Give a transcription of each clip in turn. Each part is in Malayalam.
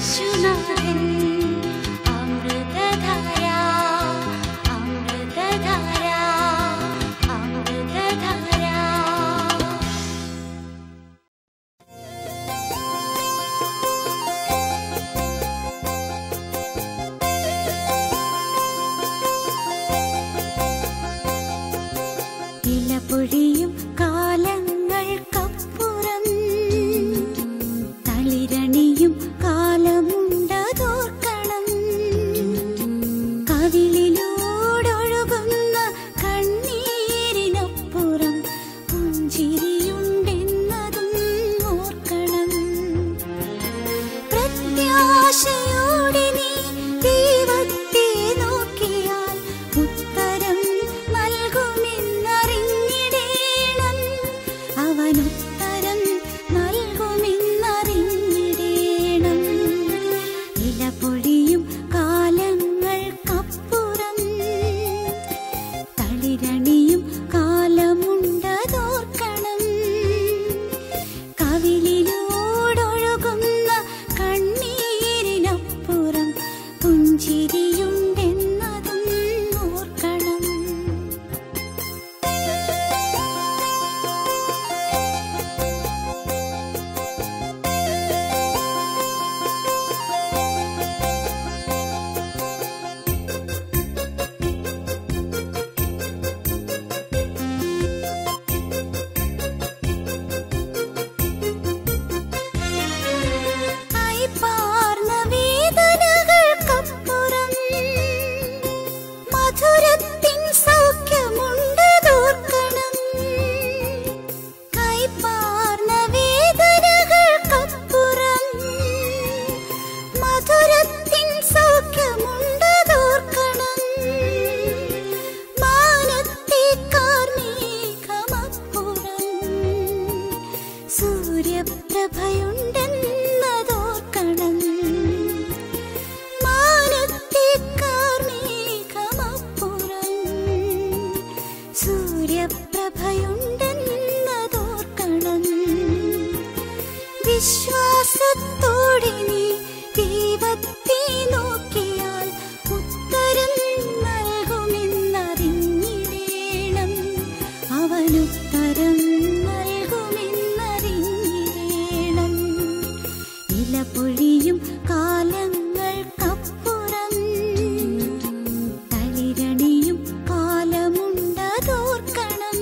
യേശുനാഥൻ അമൃതധാര അമൃതധാര അമൃതധാര ഇലപൊഴിയും കാലങ്ങൾക്കപ്പുറം തളിരണിയും കാലമുണ്ടതോർക്കണം കവിളിലൂടൊഴുകുന്ന കണ്ണീരിനപ്പുറം പുഞ്ചിരിയുണ്ടെന്നതും ഓർക്കണം പ്രത്യാശയോടെ നീ ദൈവത്തെ നോക്കിയാൽ ഉത്തരം നൽകുമെന്നറിഞ്ഞിടേണം അവൻ ഉത്തരം നൽകുമെന്നറിഞ്ഞിടേണം ഇലപൊഴിയും കാലങ്ങൾക്കപ്പുറം തളിരണിയും കാലമുണ്ടതോർക്കണം കവിളിലൂടൊഴുകുന്ന കണ്ണീരിനപ്പുറം പുഞ്ചിരിയുണ്ടെന്നതും ഓർക്കണം കൈപ്പാർന്ന വേദനകൾക്കപ്പുറം മധുരത്തിൻ സൗഖ്യമുണ്ട് തോർക്കണം കൈപ്പാർന്ന വേദനകൾക്കപ്പുറം മധുരത്തിൻ സൗഖ്യമുണ്ട് തോർക്കണം മാനത്തെ കാർമേഘമപ്പുറം സൂര്യപ്രഭയുണ്ടെന്നതോർക്കണം മാനത്തെ കാർമേഘമപ്പുറം സൂര്യപ്രഭയുണ്ടെന്നതോർക്കണം വിശ്വാസത്തോടെ നീ ദൈവത്തെ നോക്കിയാൽ ഉത്തരം നൽകുമെന്നറിഞ്ഞിടേണം അവനുത്തരം നൽകുമെന്നറിഞ്ഞിടേണം ഇലപൊഴിയും കാലങ്ങൾക്കപ്പുറം തളിരണിയും കാലമുണ്ടതോർക്കണം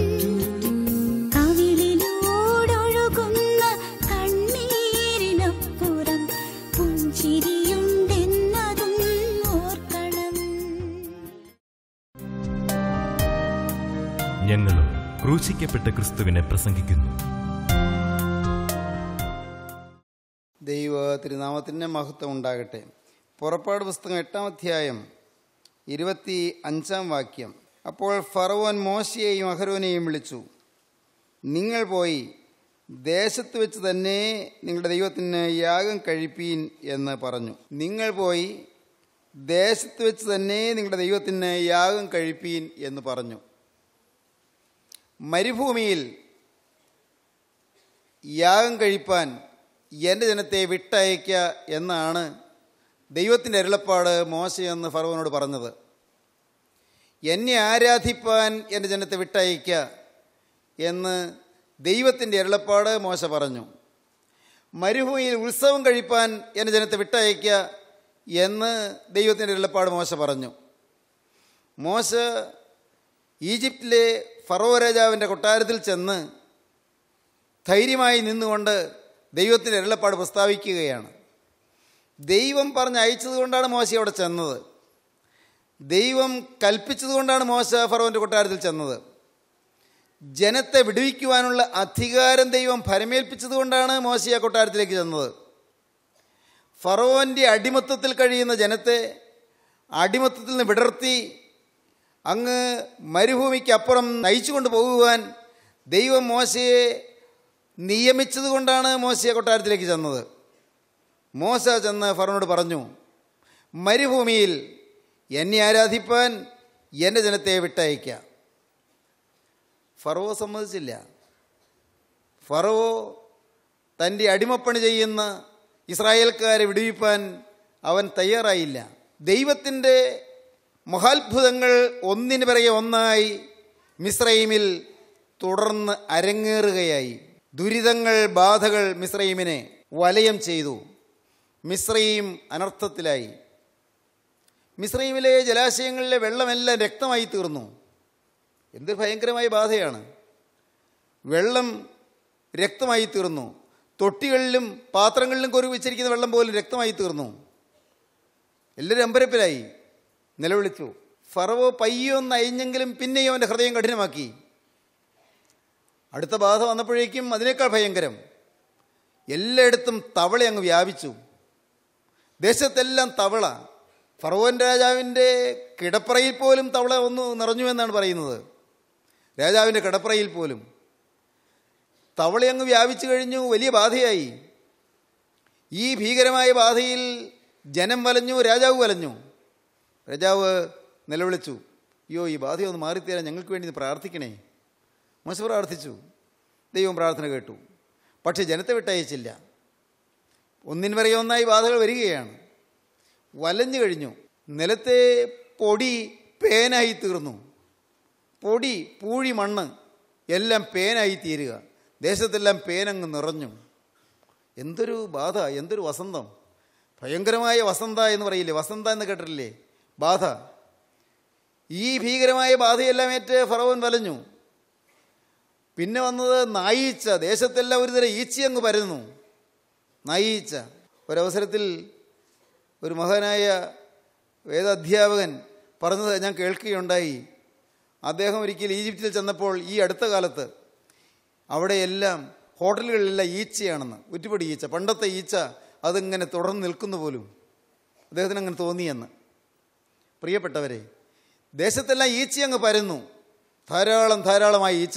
കവിളിലൂടൊഴുകുന്ന കണ്ണീരിനപ്പുറം പുഞ്ചിരിയുണ്ടെന്നതും ഓർക്കണം ഞങ്ങളും ക്രൂശിക്കപ്പെട്ട ക്രിസ്തുവിനെ പ്രസംഗിക്കുന്നു ദൈവ തിരുനാമത്തിൻ്റെ മഹത്വം ഉണ്ടാകട്ടെ പുറപ്പാട് പുസ്തകം എട്ടാം അധ്യായം ഇരുപത്തി അഞ്ചാം വാക്യം അപ്പോൾ ഫറവോൻ മോശയെയും അഹരോനെയും വിളിച്ചു നിങ്ങൾ പോയി ദേശത്ത് വെച്ച് തന്നെ നിങ്ങളുടെ ദൈവത്തിന് യാഗം കഴിപ്പീൻ എന്ന് പറഞ്ഞു നിങ്ങൾ പോയി ദേശത്ത് വെച്ച് തന്നെ നിങ്ങളുടെ ദൈവത്തിന് യാഗം കഴിപ്പീൻ എന്ന് പറഞ്ഞു മരുഭൂമിയിൽ യാഗം കഴിപ്പാൻ എൻ്റെ ജനത്തെ വിട്ടയക്കുക എന്നാണ് ദൈവത്തിൻ്റെ അരുളപ്പാട് മോശയെന്ന് ഫറവനോട് പറഞ്ഞത് എന്നെ ആരാധിപ്പാൻ എൻ്റെ ജനത്തെ വിട്ടയക്കുക എന്ന് ദൈവത്തിൻ്റെ അരുളപ്പാട് മോശ പറഞ്ഞു മരുഭൂമിയിൽ ഉത്സവം കഴിപ്പാൻ എൻ്റെ ജനത്തെ വിട്ടയക്കുക എന്ന് ദൈവത്തിൻ്റെ അരുളപ്പാട് മോശ പറഞ്ഞു മോശ ഈജിപ്തിലെ ഫറോ രാജാവിൻ്റെ കൊട്ടാരത്തിൽ ചെന്ന് ധൈര്യമായി നിന്നുകൊണ്ട് ദൈവത്തിൻ്റെ അരുളപ്പാട് പ്രസ്താവിക്കുകയാണ് ദൈവം പറഞ്ഞ് അയച്ചതുകൊണ്ടാണ് മോശ അവിടെ ചെന്നത് ദൈവം കൽപ്പിച്ചതുകൊണ്ടാണ് മോശ ഫറോൻ്റെ കൊട്ടാരത്തിൽ ചെന്നത് ജനത്തെ വിടുവിക്കുവാനുള്ള അധികാരം ദൈവം ഫരമേൽപ്പിച്ചതുകൊണ്ടാണ് മോശ ആ കൊട്ടാരത്തിലേക്ക് ചെന്നത് ഫറോൻ്റെ അടിമത്തത്തിൽ കഴിയുന്ന ജനത്തെ അടിമത്തത്തിൽ നിന്ന് വിടർത്തി അങ്ങ് മരുഭൂമിക്ക് അപ്പുറം നയിച്ചുകൊണ്ട് പോകുവാൻ ദൈവം മോശയെ നിയമിച്ചതുകൊണ്ടാണ് മോശയെ കൊട്ടാരത്തിലേക്ക് ചെന്നത് മോശ ചെന്ന് ഫറോനോട് പറഞ്ഞു മരുഭൂമിയിൽ എന്നെ ആരാധിപ്പാൻ എൻ്റെ ജനത്തെ വിട്ടയക്കുക ഫറവോ സമ്മതിച്ചില്ല ഫറവോ തൻ്റെ അടിമപ്പണി ചെയ്യുന്ന ഇസ്രായേൽക്കാരെ വിടുവിപ്പാൻ അവൻ തയ്യാറായില്ല ദൈവത്തിൻ്റെ മഹാത്ഭുതങ്ങൾ ഒന്നിനു പിറകെ ഒന്നായി മിസ്രൈമിൽ തുടർന്ന് അരങ്ങേറുകയായി ദുരിതങ്ങൾ ബാധകൾ മിസ്രൈമിനെ വലയം ചെയ്തു മിസ്രൈം അനർത്ഥത്തിലായി മിസ്രൈമിലെ ജലാശയങ്ങളിലെ വെള്ളമെല്ലാം രക്തമായി തീർന്നു എന്ത് ഭയങ്കരമായ ബാധയാണ് വെള്ളം രക്തമായി തീർന്നു തൊട്ടികളിലും പാത്രങ്ങളിലും കൊരു വെച്ചിരിക്കുന്ന വെള്ളം പോലും രക്തമായി തീർന്നു എല്ലാവരും അമ്പരപ്പിലായി നിലവിളിച്ചു ഫറവോ പയ്യൊന്ന് അയഞ്ഞെങ്കിലും പിന്നെയും അവൻ്റെ ഹൃദയം കഠിനമാക്കി അടുത്ത ബാധ വന്നപ്പോഴേക്കും അതിനേക്കാൾ ഭയങ്കരം എല്ലായിടത്തും തവള അങ്ങ് വ്യാപിച്ചു ദേശത്തെല്ലാം തവള ഫറവോൻ രാജാവിൻ്റെ കിടപ്പറയിൽ പോലും തവള ഒന്ന് നിറഞ്ഞു എന്നാണ് പറയുന്നത് രാജാവിൻ്റെ കിടപ്പറയിൽ പോലും തവള അങ്ങ് വ്യാപിച്ചു കഴിഞ്ഞു വലിയ ബാധയായി ഈ ഭീകരമായ ബാധയിൽ ജനം വലഞ്ഞു രാജാവ് വലഞ്ഞു രാജാവ് നിലവിളിച്ചു അയ്യോ ഈ ബാധയൊന്ന് മാറിത്തരാൻ ഞങ്ങൾക്ക് വേണ്ടി ഇത് പ്രാർത്ഥിക്കണേ മോശ പ്രാർത്ഥിച്ചു ദൈവം പ്രാർത്ഥന കേട്ടു പക്ഷേ ജനത്തെ വിട്ടയച്ചില്ല ഒന്നിന് വരെ ഒന്നായി ബാധകൾ വരികയാണ് വലഞ്ഞു കഴിഞ്ഞു നിലത്തെ പൊടി പേനായി തീർന്നു പൊടി പൂഴി മണ്ണ് എല്ലാം പേനായി തീരുക ദേശത്തെല്ലാം പേനങ്ങ് നിറഞ്ഞു എന്തൊരു ബാധ എന്തൊരു വസന്തം ഭയങ്കരമായ വസന്ത എന്ന് പറയില്ലേ വസന്ത എന്ന് കേട്ടിട്ടില്ലേ ബാധ ഈ ഭീകരമായ ബാധയെല്ലാം ഏറ്റ് ഫറവൻ വലഞ്ഞു പിന്നെ വന്നത് നായീച്ച ദേശത്തെല്ലാം ഒരു തരം ഈച്ചയങ്ങ് പരന്നു നായീച്ച ഒരവസരത്തിൽ ഒരു മഹാനായ വേദാധ്യാപകൻ പറഞ്ഞത് ഞാൻ കേൾക്കുകയുണ്ടായി അദ്ദേഹം ഒരിക്കൽ ഈജിപ്തിൽ ചെന്നപ്പോൾ ഈ അടുത്ത കാലത്ത് അവിടെയെല്ലാം ഹോട്ടലുകളിലെല്ലാം ഈച്ചയാണെന്ന് ഉറ്റുപടി ഈച്ച പണ്ടത്തെ ഈച്ച അതിങ്ങനെ തുടർന്ന് നിൽക്കുന്നു പോലും അദ്ദേഹത്തിന് അങ്ങനെ തോന്നിയെന്ന് പ്രിയപ്പെട്ടവരെ ദേശത്തെല്ലാം ഈച്ച അങ്ങ് പരന്നു ധാരാളം ധാരാളമായി ഈച്ച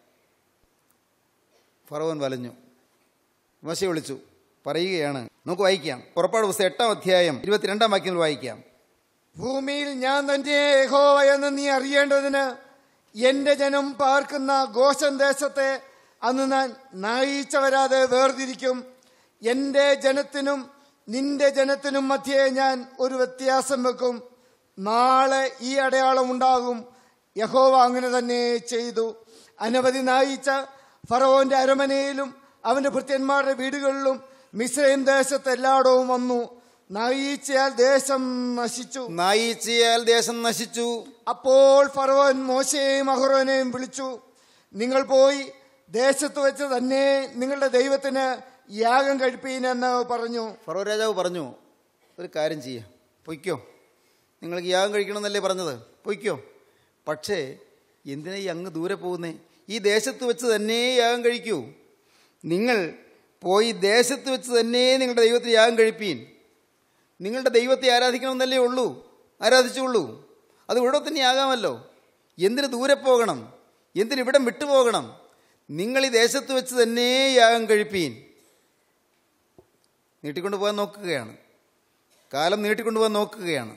ഫറവൻ വലഞ്ഞു മോശയെ വിളിച്ചു പറയുകയാണ് നമുക്ക് വായിക്കാം പുറപ്പാട് പുസ്തകം എട്ടാം അധ്യായം ഇരുപത്തിരണ്ടാം വാക്യത്തിൽ വായിക്കാം ഭൂമിയിൽ ഞാൻ തന്നെ യഹോവ എന്ന് നീ അറിയേണ്ടതിന് എന്റെ ജനം പാർക്കുന്ന ഗോശൻ ദേശത്തെ അന്ന് ഞാൻ നായിച്ച വരാതെ വേർതിരിക്കും എന്റെ ജനത്തിനും നിന്റെ ജനത്തിനും മധ്യേ ഞാൻ ഒരു വ്യത്യാസം വെക്കും നാളെ ഈ അടയാളം ഉണ്ടാകും യഹോവ അങ്ങനെ തന്നെ ചെയ്തു അനവധി നായിച്ച ഫറവോന്റെ അരമനയിലും അവന്റെ ഭൃത്യന്മാരുടെ വീടുകളിലും മിസ്രൈം ദേശത്ത് എല്ലായിടവും വന്നു നായീച്ചയാൽ ദേശം നശിച്ചു നായീച്ചയാൽ ദേശം നശിച്ചു അപ്പോൾ ഫറവോൻ മോശയെയും അഹ്റോനെയും വിളിച്ചു നിങ്ങൾ പോയി ദേശത്ത് വെച്ച് തന്നെ നിങ്ങളുടെ ദൈവത്തിന് യാഗം കഴിപ്പീനെന്ന് പറഞ്ഞു ഫറോ രാജാവ് പറഞ്ഞു ഒരു കാര്യം ചെയ്യാം പൊയ്ക്കോ നിങ്ങൾക്ക് യാഗം കഴിക്കണമെന്നല്ലേ പറഞ്ഞത് പൊയ്ക്കോ പക്ഷേ എന്തിനാ ഈ അങ്ങ് ദൂരെ പോകുന്നേ ഈ ദേശത്ത് വെച്ച് തന്നെ യാഗം കഴിക്കൂ നിങ്ങൾ പോയി ദേശത്ത് വെച്ച് തന്നെ നിങ്ങളുടെ ദൈവത്തിന് യാഗം കഴിപ്പീൻ നിങ്ങളുടെ ദൈവത്തെ ആരാധിക്കണമെന്നല്ലേ ഉള്ളൂ ആരാധിച്ചുള്ളൂ അത് ഇവിടെ തന്നെ ആകാമല്ലോ എന്തിന് ദൂരെ പോകണം എന്തിന് ഇവിടം വിട്ടുപോകണം നിങ്ങൾ ഈ ദേശത്ത് വെച്ച് തന്നെ യാഗം കഴിപ്പീൻ നീട്ടിക്കൊണ്ടു പോകാൻ നോക്കുകയാണ് കാലം നീട്ടിക്കൊണ്ടു പോകാൻ നോക്കുകയാണ്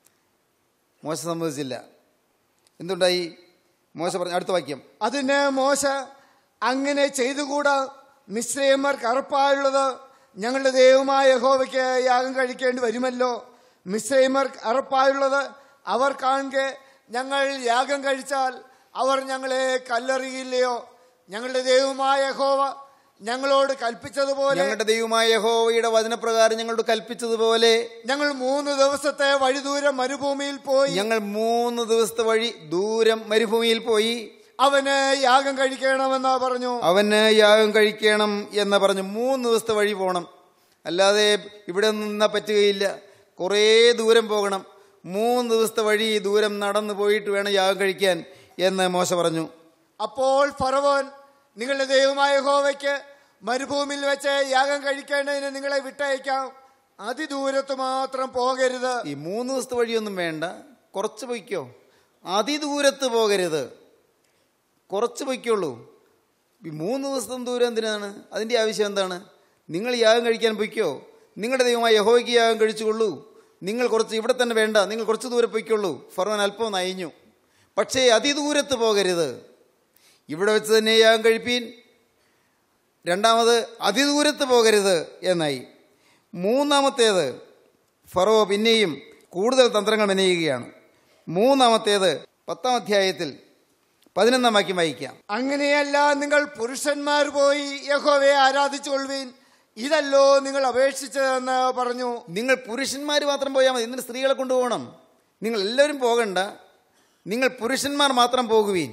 മോശ സമ്മതിച്ചില്ല എന്തുണ്ടായി മോശ പറഞ്ഞു അടുത്ത വാക്യം അതിന് മോശ അങ്ങനെ ചെയ്തുകൂടാ മിശ്രയന്മാർ കറുപ്പായുള്ളത് ഞങ്ങളുടെ ദൈവമായ യഹോവയ്ക്ക് യാഗം കഴിക്കേണ്ടി വരുമല്ലോ മിശ്രയന്മാർ അറപ്പായുള്ളത് അവർ കാണുക ഞങ്ങൾ യാഗം കഴിച്ചാൽ അവർ ഞങ്ങളെ കല്ലെറിയില്ലയോ ഞങ്ങളുടെ ദൈവമായ യഹോവ ഞങ്ങളോട് കൽപ്പിച്ചതുപോലെ ഞങ്ങളുടെ ദൈവമായ യഹോവയുടെ വചനപ്രകാരം ഞങ്ങളോട് കൽപ്പിച്ചതുപോലെ ഞങ്ങൾ മൂന്ന് ദിവസത്തെ വഴിദൂരം മരുഭൂമിയിൽ പോയി ഞങ്ങൾ മൂന്ന് ദിവസത്തെ വഴി ദൂരം മരുഭൂമിയിൽ പോയി അവന് യാഗം കഴിക്കണമെന്ന് പറഞ്ഞു അവന് യാഗം കഴിക്കണം എന്ന് പറഞ്ഞു മൂന്ന് ദിവസത്തെ വഴി പോകണം അല്ലാതെ ഇവിടെ നിന്നാ പറ്റുകയില്ല കുറേ ദൂരം പോകണം മൂന്ന് ദിവസത്തെ വഴി ദൂരം നടന്നു പോയിട്ട് വേണം യാഗം കഴിക്കാൻ എന്ന് മോശ പറഞ്ഞു അപ്പോൾ ഫറവോൻ നിങ്ങളുടെ ദൈവമായ ഹോവയ്ക്ക് മരുഭൂമിയിൽ വെച്ച് യാഗം കഴിക്കേണ്ടതിന് നിങ്ങളെ വിട്ടയക്കാം അതിദൂരത്ത് മാത്രം പോകരുത് ഈ മൂന്ന് ദിവസത്തെ വഴിയൊന്നും വേണ്ട കുറച്ച് പൊയ്ക്കോ അതിദൂരത്ത് പോകരുത് കുറച്ച് പൊയ്ക്കുള്ളൂ ഈ മൂന്ന് ദിവസത്തെ ദൂരം എന്തിനാണ് അതിൻ്റെ ആവശ്യം എന്താണ് നിങ്ങൾ യാഗം കഴിക്കാൻ പൊയ്ക്കോ നിങ്ങളുടെ ദൈവമായ യഹോയ്ക്ക് യാഗം കഴിച്ചുകൊള്ളൂ നിങ്ങൾ കുറച്ച് ഇവിടെ തന്നെ വേണ്ട നിങ്ങൾ കുറച്ച് ദൂരെ പൊയ്ക്കുള്ളൂ ഫറവൻ അല്പം നയിഞ്ഞു പക്ഷേ അതിദൂരത്ത് പോകരുത് ഇവിടെ വെച്ച് തന്നെ യാഗം കഴിപ്പീൻ രണ്ടാമത് അതിദൂരത്ത് പോകരുത് എന്നായി മൂന്നാമത്തേത് ഫറോ പിന്നെയും കൂടുതൽ തന്ത്രങ്ങൾ മെനയുകയാണ് മൂന്നാമത്തേത് പത്താം അധ്യായത്തിൽ പതിനൊന്നാം വാക്യം വായിക്കാം അങ്ങനെയല്ല നിങ്ങൾ പുരുഷന്മാർ പോയി യഹോവയെ ആരാധിച്ചുകൊള്ളുവീൻ ഇതല്ലോ നിങ്ങൾ അപേക്ഷിച്ചതെന്ന് പറഞ്ഞു നിങ്ങൾ പുരുഷന്മാർ മാത്രം പോയാൽ മതി എന്തിന് സ്ത്രീകളെ കൊണ്ടുപോകണം നിങ്ങൾ എല്ലാവരും പോകണ്ട നിങ്ങൾ പുരുഷന്മാർ മാത്രം പോകുവീൻ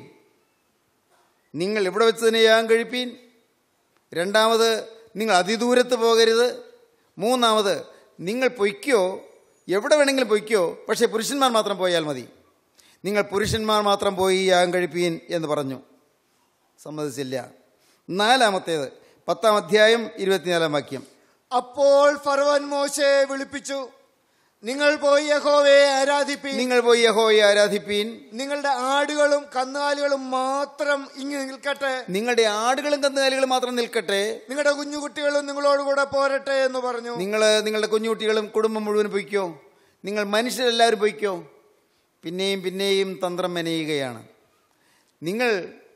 നിങ്ങൾ ഇവിടെ വെച്ച് തന്നെ യാഗം കഴിപ്പീൻ രണ്ടാമത് നിങ്ങൾ അതിദൂരത്ത് പോകരുത് മൂന്നാമത് നിങ്ങൾ പൊയ്ക്കോ എവിടെ വേണമെങ്കിലും പൊയ്ക്കോ പക്ഷേ പുരുഷന്മാർ മാത്രം പോയാൽ മതി നിങ്ങൾ പുരുഷന്മാർ മാത്രം പോയി യാഗം കഴിപ്പീൻ എന്ന് പറഞ്ഞു സമ്മതിച്ചില്ല നാലാമത്തേത് പത്താം അധ്യായം ഇരുപത്തിനാലാം വാക്യം അപ്പോൾ ഫറവൻ മോശയെ വിളിപ്പിച്ചു നിങ്ങൾ പോയി യഹോവയെ ആരാധിപ്പീൻ നിങ്ങൾ പോയി യഹോയെ ആരാധിപ്പീൻ നിങ്ങളുടെ ആടുകളും കന്നുകാലികളും മാത്രം ഇങ്ങ് നിൽക്കട്ടെ നിങ്ങളുടെ ആടുകളും കന്നുകാലികളും മാത്രം നിൽക്കട്ടെ നിങ്ങളുടെ കുഞ്ഞുകുട്ടികളും നിങ്ങളോടുകൂടെ പോരട്ടെ എന്ന് പറഞ്ഞു നിങ്ങൾ നിങ്ങളുടെ കുഞ്ഞുകുട്ടികളും കുടുംബം മുഴുവൻ പൊയ്ക്കോ നിങ്ങൾ മനുഷ്യരെല്ലാവരും പൊയ്ക്കോ പിന്നെയും പിന്നെയും തന്ത്രം മെനയുകയാണ് നിങ്ങൾ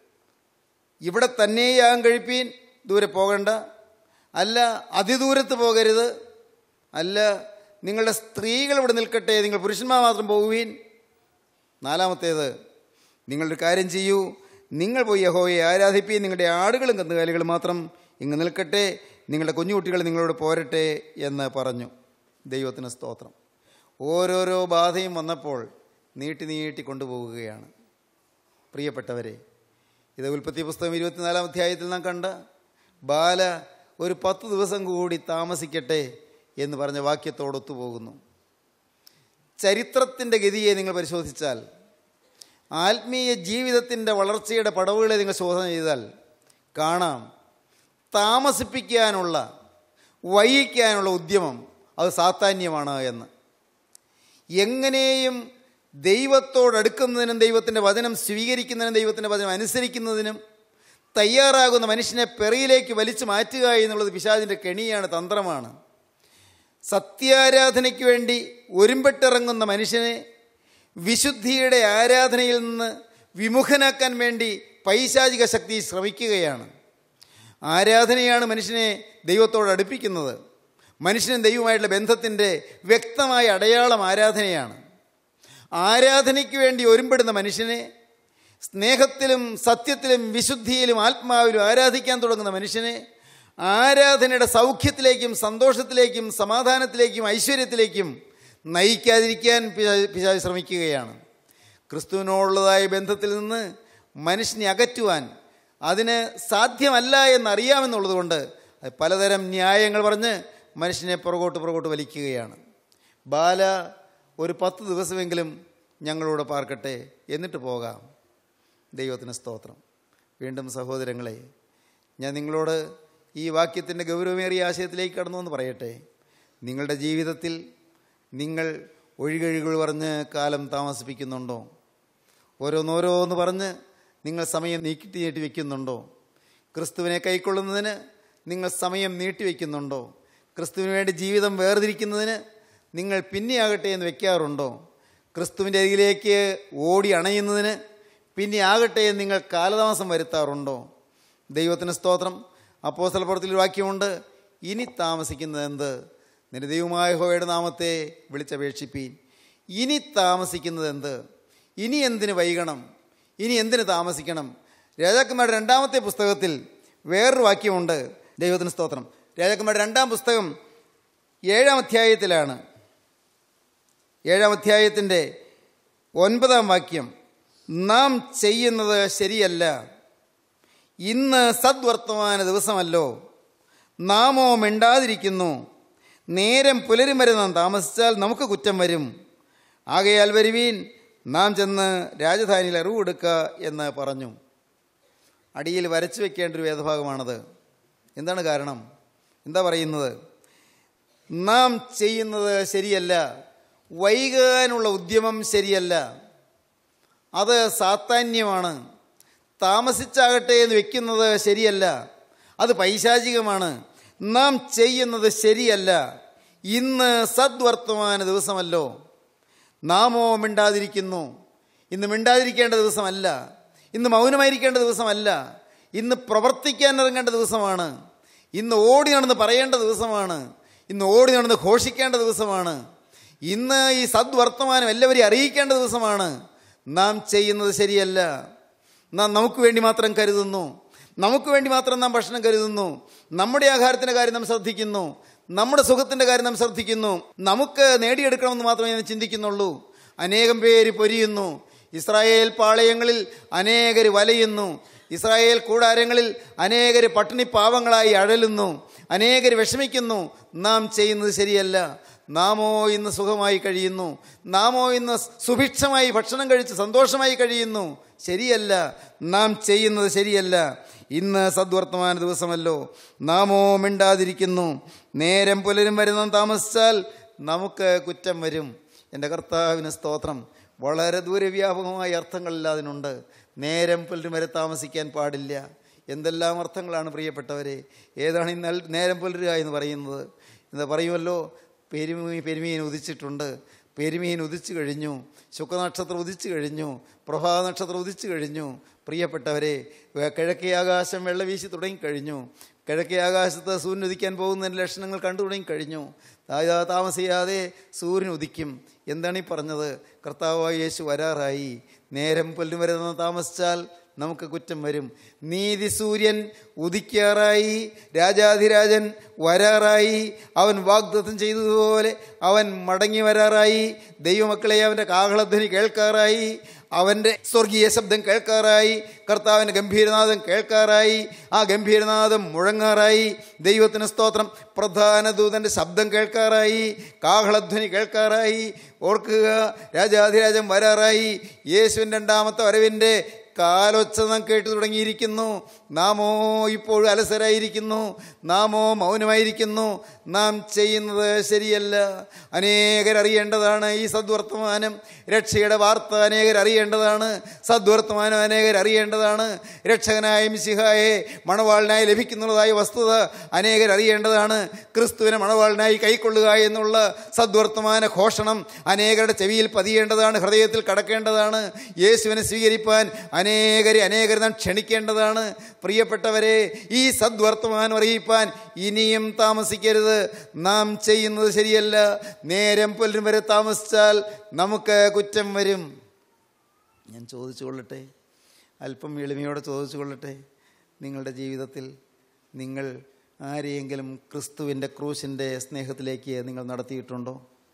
ഇവിടെ തന്നെയാകും കഴിപ്പീൻ ദൂരെ പോകണ്ട അല്ല അതിദൂരത്ത് പോകരുത് അല്ല നിങ്ങളുടെ സ്ത്രീകൾ ഇവിടെ നിൽക്കട്ടെ നിങ്ങൾ പുരുഷന്മാർ മാത്രം പോകുവീൻ നാലാമത്തേത് നിങ്ങളൊരു കാര്യം ചെയ്യൂ നിങ്ങൾ പോയി യഹോയെ ആരാധിപ്പീൻ നിങ്ങളുടെ ആടുകളും കന്നുകാലികളും മാത്രം ഇങ്ങ് നിൽക്കട്ടെ നിങ്ങളുടെ കുഞ്ഞുകുട്ടികൾ നിങ്ങളോട് പോരട്ടെ എന്ന് പറഞ്ഞു ദൈവത്തിന് സ്തോത്രം ഓരോരോ ബാധയും വന്നപ്പോൾ നീട്ടി നീട്ടി കൊണ്ടുപോവുകയാണ് പ്രിയപ്പെട്ടവരെ ഇത് ഉൽപ്പത്തി പുസ്തകം ഇരുപത്തിനാലാം അധ്യായത്തിൽ നാം കണ്ട ബാല ഒരു പത്ത് ദിവസം കൂടി താമസിക്കട്ടെ എന്ന് പറഞ്ഞ വാക്യത്തോടൊത്തു പോകുന്നു ചരിത്രത്തിൻ്റെ ഗതിയെ നിങ്ങൾ പരിശോധിച്ചാൽ ആത്മീയ ജീവിതത്തിൻ്റെ വളർച്ചയുടെ പടവുകളെ നിങ്ങൾ ശോധന ചെയ്താൽ കാണാം താമസിപ്പിക്കാനുള്ള വൈകിക്കാനുള്ള ഉദ്യമം അത് സാത്താന്യമാണ് എന്ന് എങ്ങനെയും ദൈവത്തോടടുക്കുന്നതിനും ദൈവത്തിൻ്റെ വചനം സ്വീകരിക്കുന്നതിനും ദൈവത്തിൻ്റെ വചനം അനുസരിക്കുന്നതിനും തയ്യാറാകുന്ന മനുഷ്യനെ പെറിയിലേക്ക് വലിച്ചു മാറ്റുക എന്നുള്ളത് പിശാചിൻ്റെ കെണിയാണ് തന്ത്രമാണ് സത്യാരാധനയ്ക്ക് വേണ്ടി ഒരുമ്പെട്ടിറങ്ങുന്ന മനുഷ്യനെ വിശുദ്ധിയുടെ ആരാധനയിൽ നിന്ന് വിമുഖനാക്കാൻ വേണ്ടി പൈശാചിക ശക്തി ശ്രമിക്കുകയാണ് ആരാധനയാണ് മനുഷ്യനെ ദൈവത്തോട് അടുപ്പിക്കുന്നത് മനുഷ്യനും ദൈവമായിട്ടുള്ള ബന്ധത്തിൻ്റെ വ്യക്തമായ അടയാളം ആരാധനയാണ് ആരാധനയ്ക്ക് വേണ്ടി ഒരുമ്പെടുന്ന മനുഷ്യനെ സ്നേഹത്തിലും സത്യത്തിലും വിശുദ്ധിയിലും ആത്മാവിലും ആരാധിക്കാൻ തുടങ്ങുന്ന മനുഷ്യനെ ആരാധനയുടെ സൗഖ്യത്തിലേക്കും സന്തോഷത്തിലേക്കും സമാധാനത്തിലേക്കും ഐശ്വര്യത്തിലേക്കും നയിക്കാതിരിക്കാൻ പിശാച് പിശാച് ശ്രമിക്കുകയാണ് ക്രിസ്തുവിനോടുള്ളതായ ബന്ധത്തിൽ നിന്ന് മനുഷ്യനെ അകറ്റുവാൻ അതിന് സാധ്യമല്ല എന്നറിയാമെന്നുള്ളത് കൊണ്ട് അത് പലതരം ന്യായങ്ങൾ പറഞ്ഞ് മനുഷ്യനെ പുറകോട്ട് പുറകോട്ട് വലിക്കുകയാണ് ബാല ഒരു പത്ത് ദിവസമെങ്കിലും ഞങ്ങളോട് പാർക്കട്ടെ എന്നിട്ട് പോകാം ദൈവത്തിന് സ്തോത്രം വീണ്ടും സഹോദരങ്ങളെ ഞാൻ നിങ്ങളോട് ഈ വാക്യത്തിൻ്റെ ഗൗരവമേറിയ ആശയത്തിലേക്ക് കടന്നു എന്ന് പറയട്ടെ നിങ്ങളുടെ ജീവിതത്തിൽ നിങ്ങൾ ഒഴികഴികൾ പറഞ്ഞ് കാലം താമസിപ്പിക്കുന്നുണ്ടോ ഓരോന്നോരോന്ന് പറഞ്ഞ് നിങ്ങൾ സമയം നീട്ടി നീട്ടി വയ്ക്കുന്നുണ്ടോ ക്രിസ്തുവിനെ കൈക്കൊള്ളുന്നതിന് നിങ്ങൾ സമയം നീട്ടി വയ്ക്കുന്നുണ്ടോ ക്രിസ്തുവിന് വേണ്ടി ജീവിതം വേർതിരിക്കുന്നതിന് നിങ്ങൾ പിന്നെയാകട്ടെ എന്ന് വെക്കാറുണ്ടോ ക്രിസ്തുവിൻ്റെ അരികിലേക്ക് ഓടി അണയുന്നതിന് പിന്നെ ആകട്ടെ എന്ന് നിങ്ങൾ കാലതാമസം വരുത്താറുണ്ടോ ദൈവത്തിന് സ്തോത്രം അപ്പോസ്തല പ്രവൃത്തിയിൽ ഒരു വാക്യമുണ്ട് ഇനി താമസിക്കുന്നത് എന്ത് നിന്റെ ദൈവമായ ഹോയുടെ നാമത്തെ വിളിച്ചപേക്ഷിപ്പീൻ ഇനി താമസിക്കുന്നത് എന്ത് ഇനി എന്തിന് വൈകണം ഇനി എന്തിന് താമസിക്കണം രാജാക്കന്മാരുടെ രണ്ടാമത്തെ പുസ്തകത്തിൽ വേറൊരു വാക്യമുണ്ട് ദൈവത്തിന് സ്തോത്രം രാജാക്കന്മാരുടെ രണ്ടാം പുസ്തകം ഏഴാം അധ്യായത്തിലാണ് ഏഴാം അധ്യായത്തിൻ്റെ ഒൻപതാം വാക്യം നാം ചെയ്യുന്നത് ശരിയല്ല ഇന്ന് സദ്വർത്തമാന ദിവസമല്ലോ നാമോ മിണ്ടാതിരിക്കുന്നു നേരം പുലരും വരെ നാം താമസിച്ചാൽ നമുക്ക് കുറ്റം വരും ആകയാൽ വരുവീൻ നാം ചെന്ന് രാജധാനിയിൽ അറിവെടുക്കുക എന്ന് പറഞ്ഞു അടിയിൽ വരച്ചു വെക്കേണ്ട ഒരു വേദഭാഗമാണത് എന്താണ് കാരണം എന്താ പറയുന്നത് നാം ചെയ്യുന്നത് ശരിയല്ല വൈകാനുള്ള ഉദ്യമം ശരിയല്ല അത് സാത്താന്യമാണ് താമസിച്ചാകട്ടെ എന്ന് വെക്കുന്നത് ശരിയല്ല അത് പൈശാചികമാണ് നാം ചെയ്യുന്നത് ശരിയല്ല ഇന്ന് സദ്വർത്തമാന ദിവസമല്ലോ നാമോ മിണ്ടാതിരിക്കുന്നു ഇന്ന് മിണ്ടാതിരിക്കേണ്ട ദിവസമല്ല ഇന്ന് മൗനമായിരിക്കേണ്ട ദിവസമല്ല ഇന്ന് പ്രവർത്തിക്കാൻ ഇറങ്ങേണ്ട ദിവസമാണ് ഇന്ന് ഓടി നടന്ന് പറയേണ്ട ദിവസമാണ് ഇന്ന് ഓടി നടന്ന് ഘോഷിക്കേണ്ട ദിവസമാണ് ഇന്ന് ഈ സദ്വർത്തമാനം എല്ലാവരെയും അറിയിക്കേണ്ട ദിവസമാണ് നാം ചെയ്യുന്നത് ശരിയല്ല നാം നമുക്ക് വേണ്ടി മാത്രം കരുതുന്നു നമുക്ക് വേണ്ടി മാത്രം നാം ഭക്ഷണം കരുതുന്നു നമ്മുടെ ആഹാരത്തിൻ്റെ കാര്യം നാം ശ്രദ്ധിക്കുന്നു നമ്മുടെ സുഖത്തിൻ്റെ കാര്യം നാം ശ്രദ്ധിക്കുന്നു നമുക്ക് നേടിയെടുക്കണമെന്ന് മാത്രമേ ഞാൻ ചിന്തിക്കുന്നുള്ളൂ അനേകം പേര് പൊരിയുന്നു ഇസ്രായേൽ പാളയങ്ങളിൽ അനേകർ വലയുന്നു ഇസ്രായേൽ കൂടാരങ്ങളിൽ അനേകർ പട്ടിണി പാവങ്ങളായി അഴലുന്നു അനേകർ വിഷമിക്കുന്നു നാം ചെയ്യുന്നത് ശരിയല്ല നാമോ ഇന്ന് സുഖമായി കഴിയുന്നു നാമോ ഇന്ന് സുഭിക്ഷമായി ഭക്ഷണം കഴിച്ച് സന്തോഷമായി കഴിയുന്നു ശരിയല്ല നാം ചെയ്യുന്നത് ശരിയല്ല ഇന്ന് സദ്വർത്തമാന ദിവസമല്ലോ നാമോ മിണ്ടാതിരിക്കുന്നു നേരം പുലരും വരുന്ന താമസിച്ചാൽ നമുക്ക് കുറ്റം വരും എൻ്റെ കർത്താവിന് സ്തോത്രം വളരെ ദൂരവ്യാപകമായ അർത്ഥങ്ങളിൽ അതിനുണ്ട് നേരം പുലരും വരെ താമസിക്കാൻ പാടില്ല എന്തെല്ലാം അർത്ഥങ്ങളാണ് പ്രിയപ്പെട്ടവരെ ഏതാണ് ഈ നൽ- നേരം പുലരുക എന്ന് പറയുന്നത് എന്താ പറയുമല്ലോ പെരുമീ പെരുമീൻ ഉദിച്ചിട്ടുണ്ട് പെരുമീൻ ഉദിച്ചു കഴിഞ്ഞു ശുക്രനക്ഷത്രം ഉദിച്ചു കഴിഞ്ഞു പ്രഭാത നക്ഷത്രം ഉദിച്ചു കഴിഞ്ഞു പ്രിയപ്പെട്ടവരെ വേ- കിഴക്കേ ആകാശം വെള്ളവീശി തുടങ്ങിക്കഴിഞ്ഞു കിഴക്കേ ആകാശത്ത് സൂര്യൻ ഉദിക്കാൻ പോകുന്നതിൻ്റെ ലക്ഷണങ്ങൾ കണ്ടു തുടങ്ങിക്കഴിഞ്ഞു താ- താമസിയാതെ സൂര്യൻ ഉദിക്കും എന്താണ് ഈ പറഞ്ഞത് കർത്താവായ യേശു വരാറായി നേരം പുല്ലും വരെ താമസിച്ചാൽ നമുക്ക് കുറ്റം വരും നീതി സൂര്യൻ ഉദിക്കാറായി രാജാധിരാജൻ വരാറായി അവൻ വാഗ്ദത്തം ചെയ്തതുപോലെ അവൻ മടങ്ങി വരാറായി ദൈവമക്കളെ അവൻ്റെ കാഹളധ്വനി കേൾക്കാറായി അവൻ്റെ സ്വർഗീയ ശബ്ദം കേൾക്കാറായി കർത്താവിൻ്റെ ഗംഭീരനാഥം കേൾക്കാറായി ആ ഗംഭീരനാഥം മുഴങ്ങാറായി ദൈവത്തിന് സ്തോത്രം പ്രധാന ദൂതൻ്റെ ശബ്ദം കേൾക്കാറായി കാഹളധ്വനി കേൾക്കാറായി ഓർക്കുക രാജാധിരാജൻ വരാറായി യേശുവിൻ്റെ രണ്ടാമത്തെ വരവിൻ്റെ കാലൊച്ച നാം കേട്ടു തുടങ്ങിയിരിക്കുന്നു നാമോ ഇപ്പോഴും അലസരായിരിക്കുന്നു നാമോ മൗനമായിരിക്കുന്നു നാം ചെയ്യുന്നത് ശരിയല്ല അനേകർ അറിയേണ്ടതാണ് ഈ സദ്വർത്തമാനം രക്ഷയുടെ വാർത്ത അനേകർ അറിയേണ്ടതാണ് സദ്വർത്തമാനം അനേകർ അറിയേണ്ടതാണ് രക്ഷകനായ മിശിഹായെ മണവാളിനായി ലഭിക്കുന്നുള്ളതായ വസ്തുത അനേകർ അറിയേണ്ടതാണ് ക്രിസ്തുവിനെ മണവാളിനായി കൈക്കൊള്ളുക എന്നുള്ള സദ്വർത്തമാന ഘോഷണം അനേകരുടെ ചെവിയിൽ പതിയേണ്ടതാണ് ഹൃദയത്തിൽ കടക്കേണ്ടതാണ് യേശുവിനെ സ്വീകരിപ്പാൻ അനേകരെ അനേകരെ നാം ക്ഷണിക്കേണ്ടതാണ് പ്രിയപ്പെട്ടവരെ ഈ സദ്വർത്തമാനം അറിയിപ്പാൻ ഇനിയും താമസിക്കരുത് നാം ചെയ്യുന്നത് ശരിയല്ല നേരം പുലരും വരെ താമസിച്ചാൽ നമുക്ക് കുറ്റം വരും ഞാൻ ചോദിച്ചു കൊള്ളട്ടെ അല്പം എളിമയോടെ ചോദിച്ചു കൊള്ളട്ടെ നിങ്ങളുടെ ജീവിതത്തിൽ നിങ്ങൾ ആരെയെങ്കിലും ക്രിസ്തുവിൻ്റെ ക്രൂശിൻ്റെ സ്നേഹത്തിലേക്ക് നിങ്ങൾ നടത്തിയിട്ടുണ്ടോ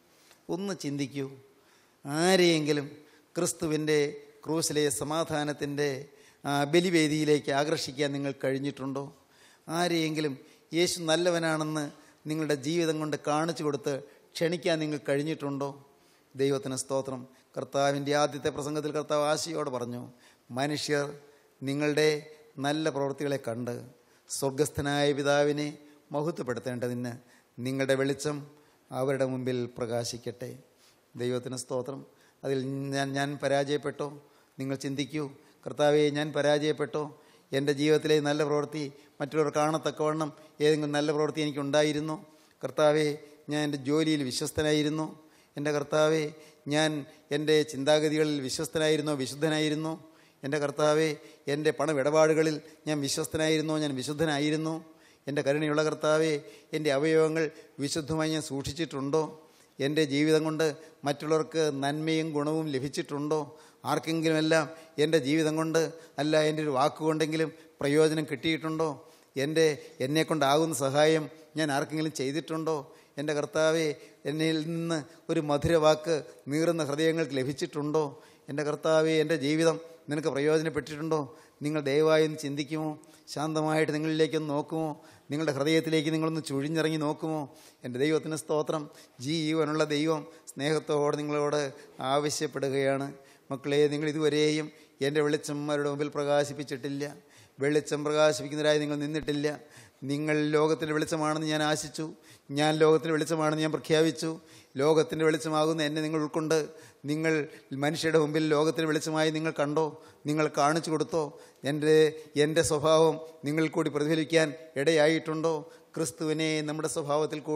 ഒന്ന് ചിന്തിക്കൂ ആരെയെങ്കിലും ക്രിസ്തുവിൻ്റെ ക്രൂശിലെ സമാധാനത്തിൻ്റെ ആ, ബലിവേദിയിലേക്ക് ആകർഷിക്കാൻ നിങ്ങൾ കഴിഞ്ഞിട്ടുണ്ടോ ആരെയെങ്കിലും യേശു നല്ലവനാണെന്ന് നിങ്ങളുടെ ജീവിതം കൊണ്ട് കാണിച്ചു കൊടുത്ത് ക്ഷണിക്കാൻ നിങ്ങൾ കഴിഞ്ഞിട്ടുണ്ടോ ദൈവത്തിന് സ്തോത്രം കർത്താവിൻ്റെ ആദ്യത്തെ പ്രസംഗത്തിൽ കർത്താവ് ആശയോട് പറഞ്ഞു മനുഷ്യർ നിങ്ങളുടെ നല്ല പ്രവൃത്തികളെ കണ്ട് സ്വർഗസ്ഥനായ പിതാവിനെ മഹത്വപ്പെടുത്തേണ്ടതിന് നിങ്ങളുടെ വെളിച്ചം അവരുടെ മുമ്പിൽ പ്രകാശിക്കട്ടെ ദൈവത്തിന് സ്തോത്രം അതിൽ ഞാൻ ഞാൻ പരാജയപ്പെട്ടോ നിങ്ങൾ ചിന്തിക്കൂ കർത്താവെ ഞാൻ പരാജയപ്പെട്ടോ എൻ്റെ ജീവിതത്തിലെ നല്ല പ്രവൃത്തി മറ്റുള്ളവർ കാണത്തക്കവണ്ണം ഏതെങ്കിലും നല്ല പ്രവൃത്തി എനിക്കുണ്ടായിരുന്നോ കർത്താവെ ഞാൻ എൻ്റെ ജോലിയിൽ വിശ്വസ്തനായിരുന്നു എൻ്റെ കർത്താവെ ഞാൻ എൻ്റെ ചിന്താഗതികളിൽ വിശ്വസ്തനായിരുന്നോ വിശുദ്ധനായിരുന്നോ എൻ്റെ കർത്താവെ എൻ്റെ പണമിടപാടുകളിൽ ഞാൻ വിശ്വസ്തനായിരുന്നോ ഞാൻ വിശുദ്ധനായിരുന്നോ എൻ്റെ കരുണയുള്ള കർത്താവെ എൻ്റെ അവയവങ്ങൾ വിശുദ്ധമായി ഞാൻ സൂക്ഷിച്ചിട്ടുണ്ടോ എൻ്റെ ജീവിതം കൊണ്ട് മറ്റുള്ളവർക്ക് നന്മയും ഗുണവും ലഭിച്ചിട്ടുണ്ടോ ആർക്കെങ്കിലുമെല്ലാം എൻ്റെ ജീവിതം കൊണ്ട് അല്ല എൻ്റെ ഒരു വാക്കുകൊണ്ടെങ്കിലും പ്രയോജനം കിട്ടിയിട്ടുണ്ടോ എൻ്റെ എന്നെക്കൊണ്ടാകുന്ന സഹായം ഞാൻ ആർക്കെങ്കിലും ചെയ്തിട്ടുണ്ടോ എൻ്റെ കർത്താവെ എന്നിൽ നിന്ന് ഒരു മധുരവാക്ക് നീറുന്ന ഹൃദയങ്ങൾക്ക് ലഭിച്ചിട്ടുണ്ടോ എൻ്റെ കർത്താവെ എൻ്റെ ജീവിതം നിനക്ക് പ്രയോജനപ്പെട്ടിട്ടുണ്ടോ നിങ്ങൾ ദയവായി ഒന്ന് ചിന്തിക്കുമോ ശാന്തമായിട്ട് നിങ്ങളിലേക്കൊന്ന് നോക്കുമോ നിങ്ങളുടെ ഹൃദയത്തിലേക്ക് നിങ്ങളൊന്ന് ചുഴിഞ്ഞിറങ്ങി നോക്കുമോ എൻ്റെ ദൈവത്തിന് സ്തോത്രം ജീവനുള്ള ദൈവം സ്നേഹത്തോടെ നിങ്ങളോട് ആവശ്യപ്പെടുകയാണ് മക്കളെ നിങ്ങൾ ഇതുവരെയും എൻ്റെ വെളിച്ചം അവരുടെ മുമ്പിൽ പ്രകാശിപ്പിച്ചിട്ടില്ല വെളിച്ചം പ്രകാശിപ്പിക്കുന്നതിനായി നിങ്ങൾ നിന്നിട്ടില്ല നിങ്ങൾ ലോകത്തിൻ്റെ വെളിച്ചമാണെന്ന് ഞാൻ ആശിച്ചു ഞാൻ ലോകത്തിൻ്റെ വെളിച്ചമാണെന്ന് ഞാൻ പ്രഖ്യാപിച്ചു ലോകത്തിൻ്റെ വെളിച്ചമാകുന്ന എന്നെ നിങ്ങൾ ഉൾക്കൊണ്ട് നിങ്ങൾ മനുഷ്യരുടെ മുമ്പിൽ ലോകത്തിൻ്റെ വെളിച്ചമായി നിങ്ങൾ കണ്ടോ നിങ്ങൾ കാണിച്ചു കൊടുത്തോ എൻ്റെ എൻ്റെ സ്വഭാവം നിങ്ങൾ കൂടി പ്രതിഫലിക്കാൻ ഇടയായിട്ടുണ്ടോ ക്രിസ്തുവിനെ നമ്മുടെ സ്വഭാവത്തിൽ കൂടി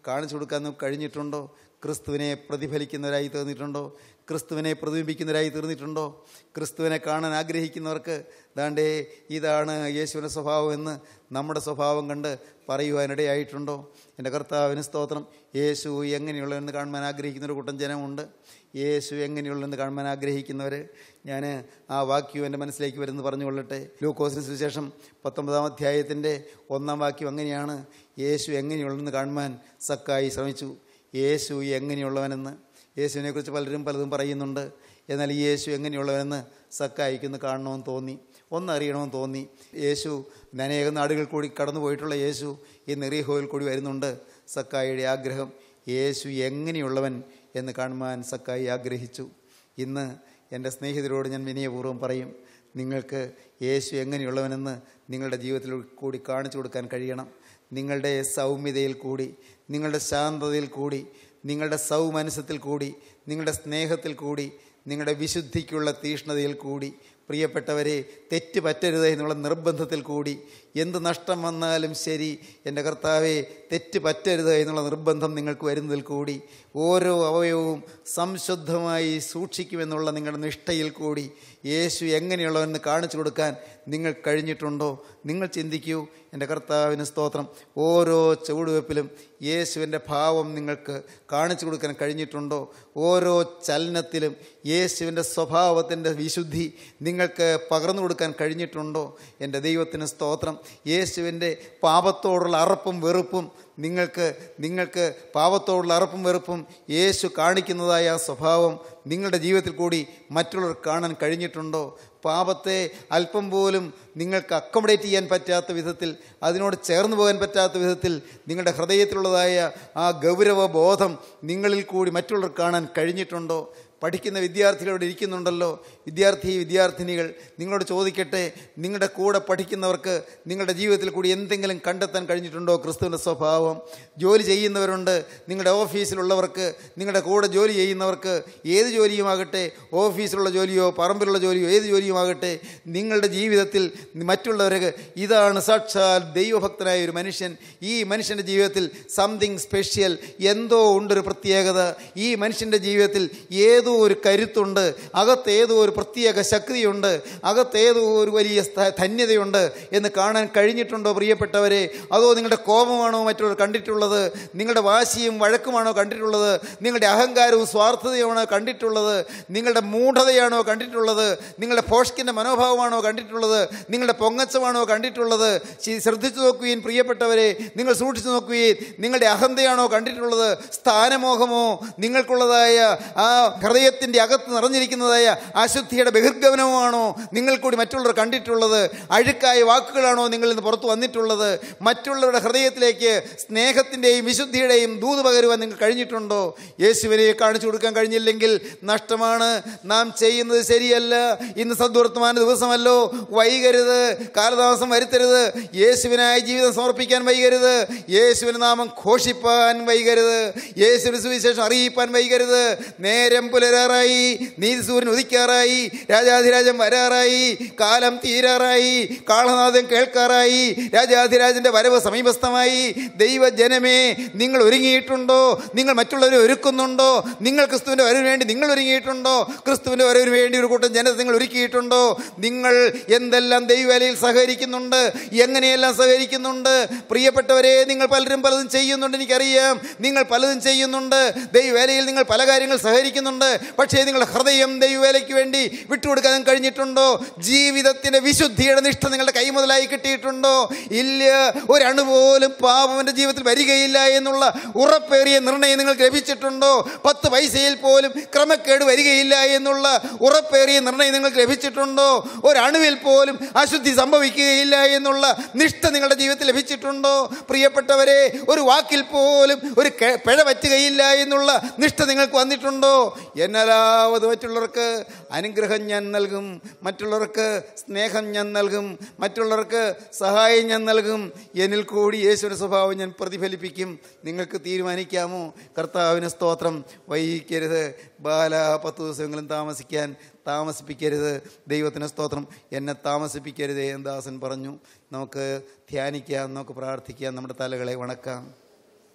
കാണിച്ചു കൊടുക്കാൻ നമുക്ക് കഴിഞ്ഞിട്ടുണ്ടോ ക്രിസ്തുവിനെ പ്രതിഫലിക്കുന്നവരായി തീർന്നിട്ടുണ്ടോ ക്രിസ്തുവിനെ പ്രതിബിംബിക്കുന്നവരായി തീർന്നിട്ടുണ്ടോ ക്രിസ്തുവിനെ കാണാൻ ആഗ്രഹിക്കുന്നവർക്ക് ദാണ്ടേ ഇതാണ് യേശുവിൻ്റെ സ്വഭാവം എന്ന് നമ്മുടെ സ്വഭാവം കണ്ട് പറയുവാനിടയായിട്ടുണ്ടോ എൻ്റെ കർത്താവിന് സ്തോത്രം യേശു എങ്ങനെയുള്ളതെന്ന് കാണുവാൻ ആഗ്രഹിക്കുന്ന ഒരു കൂട്ടം ജനമുണ്ട് യേശു എങ്ങനെയുള്ളതെന്ന് കാണുവാൻ ആഗ്രഹിക്കുന്നവർ ഞാൻ ആ വാക്യം എൻ്റെ മനസ്സിലേക്ക് വരുന്നത് പറഞ്ഞുകൊള്ളട്ടെ ലൂക്കോസിന് സുവിശേഷം പത്തൊമ്പതാം അധ്യായത്തിൻ്റെ ഒന്നാം വാക്യം അങ്ങനെയാണ് യേശു എങ്ങനെയുള്ളതെന്ന് കാണുവാൻ സക്കായി ശ്രമിച്ചു യേശു എങ്ങനെയുള്ളവനെന്ന് യേശുവിനെക്കുറിച്ച് പലരും പലതും പറയുന്നുണ്ട് എന്നാൽ ഈ യേശു എങ്ങനെയുള്ളവനെന്ന് സക്കായിക്കൊന്ന് കാണണമെന്ന് തോന്നി ഒന്നറിയണമെന്ന് തോന്നി യേശു അനേകം നാടുകൾ കൂടി കടന്നു പോയിട്ടുള്ള യേശു ഈ നെറിയഹോയിൽ കൂടി വരുന്നുണ്ട് സക്കായിയുടെ ആഗ്രഹം യേശു എങ്ങനെയുള്ളവൻ എന്ന് കാണുവാൻ സക്കായി ആഗ്രഹിച്ചു ഇന്ന് എൻ്റെ സ്നേഹിതരോട് ഞാൻ വിനയപൂർവ്വം പറയും നിങ്ങൾക്ക് യേശു എങ്ങനെയുള്ളവനെന്ന് നിങ്ങളുടെ ജീവിതത്തിൽ കൂടി കാണിച്ചു കൊടുക്കാൻ കഴിയണം നിങ്ങളുടെ സൗമ്യതയിൽ കൂടി നിങ്ങളുടെ ശാന്തതയിൽ കൂടി നിങ്ങളുടെ സൗമനസ്സത്തിൽ കൂടി നിങ്ങളുടെ സ്നേഹത്തിൽ കൂടി നിങ്ങളുടെ വിശുദ്ധിക്കുള്ള തീഷ്ണതയിൽ കൂടി പ്രിയപ്പെട്ടവരെ തെറ്റ് പറ്റരുത് എന്നുള്ള നിർബന്ധത്തിൽ കൂടി എന്ത് നഷ്ടം വന്നാലും ശരി എൻ്റെ കർത്താവെ തെറ്റ് പറ്റരുത് എന്നുള്ള നിർബന്ധം നിങ്ങൾക്ക് വരുന്നതിൽ കൂടി ഓരോ അവയവവും സംശുദ്ധമായി സൂക്ഷിക്കുമെന്നുള്ള നിങ്ങളുടെ നിഷ്ഠയിൽ കൂടി യേശു എങ്ങനെയുള്ളവെന്ന് കാണിച്ചു കൊടുക്കാൻ നിങ്ങൾ കഴിഞ്ഞിട്ടുണ്ടോ നിങ്ങൾ ചിന്തിക്കൂ എൻ്റെ കർത്താവിന് സ്തോത്രം ഓരോ ചുവടുവെപ്പിലും യേശുവിൻ്റെ ഭാവം നിങ്ങൾക്ക് കാണിച്ചു കൊടുക്കാൻ കഴിഞ്ഞിട്ടുണ്ടോ ഓരോ ചലനത്തിലും യേശുവിൻ്റെ സ്വഭാവത്തിൻ്റെ വിശുദ്ധി നിങ്ങൾക്ക് പകർന്നു കൊടുക്കാൻ കഴിഞ്ഞിട്ടുണ്ടോ എൻ്റെ ദൈവത്തിന് സ്തോത്രം യേശുവിൻ്റെ പാപത്തോടുള്ള അറപ്പും വെറുപ്പും നിങ്ങൾക്ക് നിങ്ങൾക്ക് പാപത്തോടുള്ള അറപ്പും വെറുപ്പും യേശു കാണിക്കുന്നതായ ആ സ്വഭാവം നിങ്ങളുടെ ജീവിതത്തിൽ കൂടി മറ്റുള്ളവർ കാണാൻ കഴിഞ്ഞിട്ടുണ്ടോ പാപത്തെ അല്പം പോലും നിങ്ങൾക്ക് അക്കോമഡേറ്റ് ചെയ്യാൻ പറ്റാത്ത വിധത്തിൽ അതിനോട് ചേർന്ന് പോകാൻ പറ്റാത്ത വിധത്തിൽ നിങ്ങളുടെ ഹൃദയത്തിലുള്ളതായ ആ ഗൗരവ ബോധം നിങ്ങളിൽ കൂടി മറ്റുള്ളവർ കാണാൻ കഴിഞ്ഞിട്ടുണ്ടോ പഠിക്കുന്ന വിദ്യാർത്ഥികളോട് ഇരിക്കുന്നുണ്ടല്ലോ വിദ്യാർത്ഥി വിദ്യാർത്ഥിനികൾ നിങ്ങളോട് ചോദിക്കട്ടെ നിങ്ങളുടെ കൂടെ പഠിക്കുന്നവർക്ക് നിങ്ങളുടെ ജീവിതത്തിൽ കൂടി എന്തെങ്കിലും കണ്ടെത്താൻ കഴിഞ്ഞിട്ടുണ്ടോ ക്രിസ്തുവിൻ്റെ സ്വഭാവം ജോലി ചെയ്യുന്നവരുണ്ട് നിങ്ങളുടെ ഓഫീസിലുള്ളവർക്ക് നിങ്ങളുടെ കൂടെ ജോലി ചെയ്യുന്നവർക്ക് ഏത് ജോലിയുമാകട്ടെ ഓഫീസിലുള്ള ജോലിയോ പറമ്പിലുള്ള ജോലിയോ ഏത് ജോലിയുമാകട്ടെ നിങ്ങളുടെ ജീവിതത്തിൽ മറ്റുള്ളവർക്ക് ഇതാണ് സാക്ഷാൽ ദൈവഭക്തനായ ഒരു മനുഷ്യൻ ഈ മനുഷ്യൻ്റെ ജീവിതത്തിൽ സംതിങ് സ്പെഷ്യൽ എന്തോ ഉണ്ടൊരു പ്രത്യേകത ഈ മനുഷ്യൻ്റെ ജീവിതത്തിൽ ഏതോ ഒരു കരുത്തുണ്ട് അകത്ത് ഏതോ ഒരു പ്രത്യേക ശക്തിയുണ്ട് അകത്ത് ഏതോ ഒരു വലിയ സ്ഥ- ധന്യതയുണ്ട് എന്ന് കാണാൻ കഴിഞ്ഞിട്ടുണ്ടോ പ്രിയപ്പെട്ടവരെ അതോ നിങ്ങളുടെ കോപമാണോ മറ്റുള്ളവർ കണ്ടിട്ടുള്ളത് നിങ്ങളുടെ വാശിയും വഴക്കുമാണോ കണ്ടിട്ടുള്ളത് നിങ്ങളുടെ അഹങ്കാരവും സ്വാർത്ഥതയുമാണോ കണ്ടിട്ടുള്ളത് നിങ്ങളുടെ മൂഢതയാണോ കണ്ടിട്ടുള്ളത് നിങ്ങളുടെ ഫോഷ്കിൻ്റെ മനോഭാവമാണോ കണ്ടിട്ടുള്ളത് നിങ്ങളുടെ പൊങ്ങച്ചമാണോ കണ്ടിട്ടുള്ളത് ശി- ശ്രദ്ധിച്ചു നോക്കുകയും പ്രിയപ്പെട്ടവരെ നിങ്ങൾ സൂക്ഷിച്ചു നോക്കുകയും നിങ്ങളുടെ അഹന്തയാണോ കണ്ടിട്ടുള്ളത് സ്ഥാനമോഹമോ നിങ്ങൾക്കുള്ളതായ ആ ഹൃദയത്തിൻ്റെ അകത്ത് നിറഞ്ഞിരിക്കുന്നതായ അശുദ്ധിയുടെ ബഹിർഗമനമാണോ നിങ്ങൾ കൂടി മറ്റുള്ളവർ കണ്ടിട്ടുള്ളത് അഴുക്കായ വാക്കുകളാണോ നിങ്ങൾ ഇന്ന് പുറത്തു വന്നിട്ടുള്ളത് മറ്റുള്ളവരുടെ ഹൃദയത്തിലേക്ക് സ്നേഹത്തിൻ്റെയും വിശുദ്ധിയുടെയും ദൂത് പകരുവാൻ നിങ്ങൾ കഴിഞ്ഞിട്ടുണ്ടോ യേശുവിനെ കാണിച്ചു കൊടുക്കാൻ കഴിഞ്ഞില്ലെങ്കിൽ നഷ്ടമാണ് നാം ചെയ്യുന്നത് ശരിയല്ല ഇന്ന് സദ്വർത്തമാന ദിവസമല്ലോ വൈകരുത് കാലതാമസം വരുത്തരുത് യേശുവിനായി ജീവിതം സമർപ്പിക്കാൻ വൈകരുത് യേശുവിന് നാമം ഘോഷിപ്പാൻ വൈകരുത് യേശുവിന് സുവിശേഷം അറിയിപ്പാൻ വൈകരുത് നേരം പുലരാറായി നീതിസൂര്യൻ ഉദിക്കാറായി രാജാധിരാജൻ വരാറായി കാലം തീരാറായി കാളനാഥൻ കേൾക്കാറായി രാജാധിരാജന്റെ വരവ് സമീപസ്ഥമായി ദൈവജനമേ നിങ്ങൾ ഒരുങ്ങിയിട്ടുണ്ടോ നിങ്ങൾ മറ്റുള്ളവരെ ഒരുക്കുന്നുണ്ടോ നിങ്ങൾ ക്രിസ്തുവിന്റെ വരവിന് വേണ്ടി നിങ്ങൾ ഒരുങ്ങിയിട്ടുണ്ടോ ക്രിസ്തുവിന്റെ വരവിന് വേണ്ടി ഒരു കൂട്ടം ജനത നിങ്ങൾ ഒരുക്കിയിട്ടുണ്ടോ നിങ്ങൾ എന്തെല്ലാം ദൈവവേലയിൽ സഹകരിക്കുന്നുണ്ട് എങ്ങനെയെല്ലാം സഹകരിക്കുന്നുണ്ട് പ്രിയപ്പെട്ടവരെ നിങ്ങൾ പലരും പലതും ചെയ്യുന്നുണ്ട് എനിക്കറിയാം നിങ്ങൾ പലതും ചെയ്യുന്നുണ്ട് ദൈവവേലയിൽ നിങ്ങൾ പല കാര്യങ്ങൾ സഹകരിക്കുന്നുണ്ട് പക്ഷേ നിങ്ങളുടെ ഹൃദയം ദൈവവേലയ്ക്ക് വേണ്ടി വിട്ടുകൊടുക്കാൻ കഴിഞ്ഞിട്ടുണ്ടോ ജീവിതത്തിന്റെ വിശുദ്ധിയുടെ നിഷ്ഠ നിങ്ങളുടെ കൈമുതലായി കിട്ടിയിട്ടുണ്ടോ ഇല്ല ഒരണു പോലും പാപം എൻ്റെ ജീവിതത്തിൽ വരികയില്ല എന്നുള്ള ഉറപ്പേറിയ നിർണയം നിങ്ങൾക്ക് ലഭിച്ചിട്ടുണ്ടോ പത്ത് പൈസയിൽ പോലും ക്രമക്കേട് വരികയില്ല എന്നുള്ള ഉറപ്പേറിയ നിർണയം നിങ്ങൾക്ക് ലഭിച്ചിട്ടുണ്ടോ ഒരണുവിൽ പോലും അശുദ്ധി സംഭവിക്കുകയില്ല എന്നുള്ള നിഷ്ഠ നിങ്ങളുടെ ജീവിതത്തിൽ ലഭിച്ചിട്ടുണ്ടോ പ്രിയപ്പെട്ടവരെ ഒരു വാക്കിൽ പോലും ഒരു കെ- പിഴ പറ്റുകയില്ല എന്നുള്ള നിഷ്ഠ നിങ്ങൾക്ക് വന്നിട്ടുണ്ടോ എന്നാലാവത് മറ്റുള്ളവർക്ക് അനുഗ്രഹം ഞാൻ നൽകും മറ്റുള്ളവർക്ക് സ്നേഹം ഞാൻ നൽകും മറ്റുള്ളവർക്ക് സഹായം ഞാൻ നൽകും എന്നിൽ കൂടി യേശുവിൻ്റെ സ്വഭാവം ഞാൻ പ്രതിഫലിപ്പിക്കും നിങ്ങൾക്ക് തീരുമാനിക്കാമോ കർത്താവിന് സ്തോത്രം വൈകിക്കരുത് ബാല പത്ത് ദിവസമെങ്കിലും താമസിക്കാൻ താമസിപ്പിക്കരുത് ദൈവത്തിന് സ്തോത്രം എന്നെ താമസിപ്പിക്കരുതേ എന്ന് ദാസൻ പറഞ്ഞു നമുക്ക് ധ്യാനിക്കാം നമുക്ക് പ്രാർത്ഥിക്കാം നമ്മുടെ തലകളെ വണക്കാം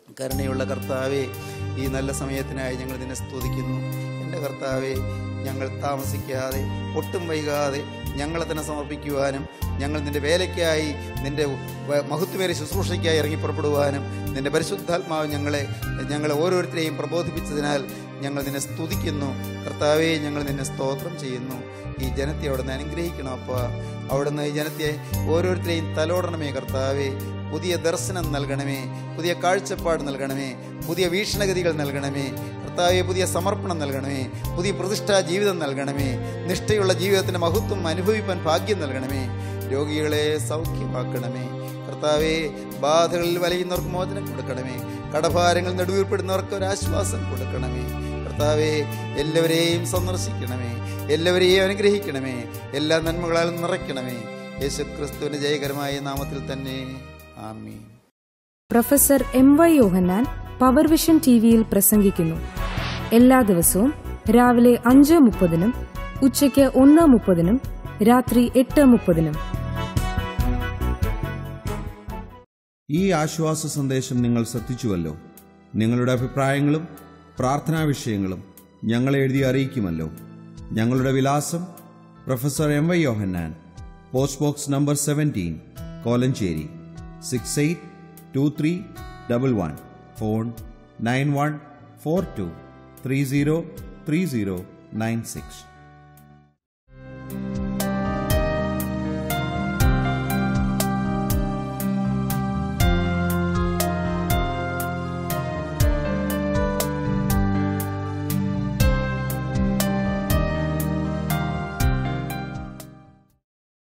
കരുണയുള്ള കർത്താവെ ഈ നല്ല സമയത്തിനായി ഞങ്ങൾ നിന്നെ സ്തുതിക്കുന്നു എൻ്റെ കർത്താവെ ഞങ്ങൾ താമസിക്കാതെ ഒട്ടും വൈകാതെ ഞങ്ങളെ തന്നെ സമർപ്പിക്കുവാനും ഞങ്ങൾ നിന്റെ വേലയ്ക്കായി നിന്റെ വ- മഹത്വമേറെ ശുശ്രൂഷയ്ക്കായി ഇറങ്ങി പുറപ്പെടുവാനും നിന്റെ പരിശുദ്ധാത്മാവ് ഞങ്ങളെ ഞങ്ങളെ ഓരോരുത്തരെയും പ്രബോധിപ്പിച്ചതിനാൽ ഞങ്ങൾ നിന്നെ സ്തുതിക്കുന്നു കർത്താവെ ഞങ്ങൾ നിന്നെ സ്തോത്രം ചെയ്യുന്നു ഈ ജനത്തെ അവിടുന്ന് അനുഗ്രഹിക്കണം അപ്പ അവിടുന്ന് ഈ ജനത്തെ ഓരോരുത്തരെയും തലോടണമേ കർത്താവെ പുതിയ ദർശനം നൽകണമേ പുതിയ കാഴ്ചപ്പാട് നൽകണമേ പുതിയ വീക്ഷണഗതികൾ നൽകണമേ കർത്താവെ പുതിയ സമർപ്പണം നൽകണമേ പുതിയ പ്രതിഷ്ഠാ ജീവിതം നൽകണമേ നിഷ്ഠയുള്ള ജീവിതത്തിന്റെ മഹത്വം അനുഭവിപ്പാൻ ഭാഗ്യം നൽകണമേ രോഗികളെ സൗഖ്യമാക്കണമേ കർത്താവെ ബാധകളിൽ വലയുന്നവർക്ക് മോചനം കൊടുക്കണമേ കടഭാരങ്ങൾ നെടുവീർപ്പെടുന്നവർക്ക് ഒരു ആശ്വാസം കൊടുക്കണമേ കർത്താവെ എല്ലാവരെയും സന്ദർശിക്കണമേ എല്ലാവരെയും അനുഗ്രഹിക്കണമേ എല്ലാ നന്മകളാലും നിറയ്ക്കണമേ യേശു ക്രിസ്തുവിന്റെ ജയകരമായ നാമത്തിൽ തന്നെ ആമീൻ professor M Y Yohannan power vision T വിയിൽ പ്രസംഗിക്കുന്നു എല്ലാ ദിവസവും രാവിലെ അഞ്ച് മുപ്പതിനും ഉച്ചയ്ക്ക് ഒന്ന് മുപ്പതിനും രാത്രി എട്ട് മുപ്പതിനും ഈ ആശ്വാസ സന്ദേശം നിങ്ങൾ ശ്രദ്ധിച്ചുവല്ലോ നിങ്ങളുടെ അഭിപ്രായങ്ങളും പ്രാർത്ഥനാ വിഷയങ്ങളും ഞങ്ങളെ എഴുതി അറിയിക്കുമല്ലോ ഞങ്ങളുടെ വിലാസം professor M Y Yohannan post box number seventeen Kolenchery six eight two three double one phone nine one four two three zero three zero nine six